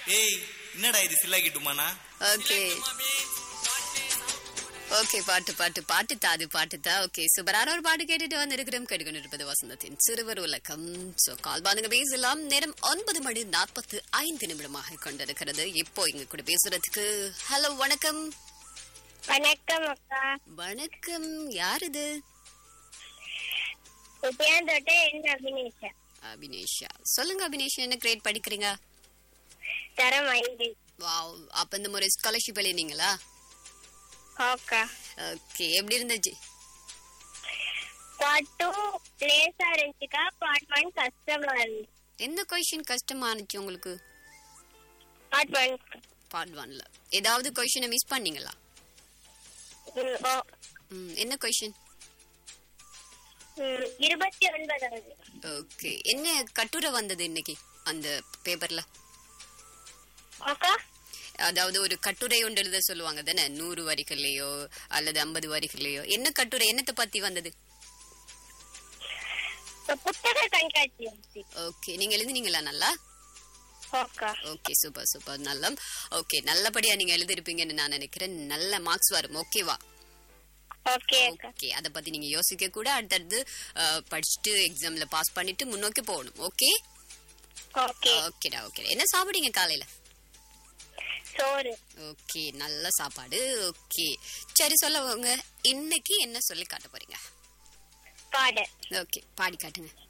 ஏய் என்னடா இது சில்லாக்கிட்டுமாண்ணா ஓகே ஓகே பாட்டு பாட்டு பாட்டு தாது பாட்டு தா ஓகே சூப்பரான ஒரு பாட்டு கேட்டுட்டு வந்திருக்கிறோம் கேட்டுக்கொண்டு இருப்பது வசந்தத்தின் சிறுவர் உலகம் சோ கால் பாருங்க பேசலாம் நேரம் ஒன்பது மணி நாற்பத்து ஐந்து நிமிடமாக கொண்டிருக்கிறது இப்போ இங்க கூட பேசுறதுக்கு ஹலோ வணக்கம் வணக்கம் அக்கா வணக்கம் யார் இது உபயாந்தோட்ட என் அபினேஷா அபினேஷா சொல்லுங்க அபினேஷா என்ன கிரேட் படிக்கிறீங்க தரம் ஐந்து வாவ் அப்ப இந்த முறை ஸ்காலர்ஷிப் எழுதினீங்களா ஓக்கா ஓகே எப்படி இருந்துச்சு பார்ட் டூ லேசா இருந்துச்சுக்கா பார்ட் ஒன் கஷ்டமா இருந்துச்சு எந்த கொஸ்டின் கஷ்டமானுச்சு உங்களுக்கு பார்ட் ஒன் பார்ட் ஒன்ல ஏதாவது கொஸ்டினை மிஸ் பண்ணீங்களா ஓ ம், என்ன கொஸ்டின் ம், இருபத்தி ஒன்பதாவது ஓகே என்ன கட்டுரை வந்தது இன்னைக்கு அந்த பேப்பர்ல அக்கா அதாவது ஒரு கட்டுரை ஒன்று எழுத சொல்லுவாங்க தானே நூறு வரிகள்லயோ அல்லது ஐம்பது வரிகள்லயோ என்ன கட்டுரை என்னத்தை பத்தி வந்தது இப்ப புத்தக கண்காட்சி இருந்துச்சு ஓகே நீங்க எழுதினீங்களா நல்லா ஓக்கா ஓகே சூப்பர் சூப்பர் நல்ல ஓகே நல்லபடியா நீங்க எழுதிருப்பீங்கன்னு நான் நினைக்கிறேன் நல்ல மார்க்ஸ் வரும் ஓகேவா ஓகே அக்கா ஓகே அத பத்தி நீங்க யோசிக்க கூட அடுத்தடுத்து அஹ், படிச்சுட்டு எக்ஸாம்ல பாஸ் பண்ணிட்டு முன்னோக்கி போகணும் ஓகே ஓகே ஓகேடா ஓகே என்ன சாப்பிடுங்க காலையில சோறு ஓகே நல்ல சாப்பாடு ஓகே சரி சொல்லவங்க இன்னைக்கு என்ன சொல்லி காட்ட போறீங்க பாட ஓகே பாடி காட்டுங்க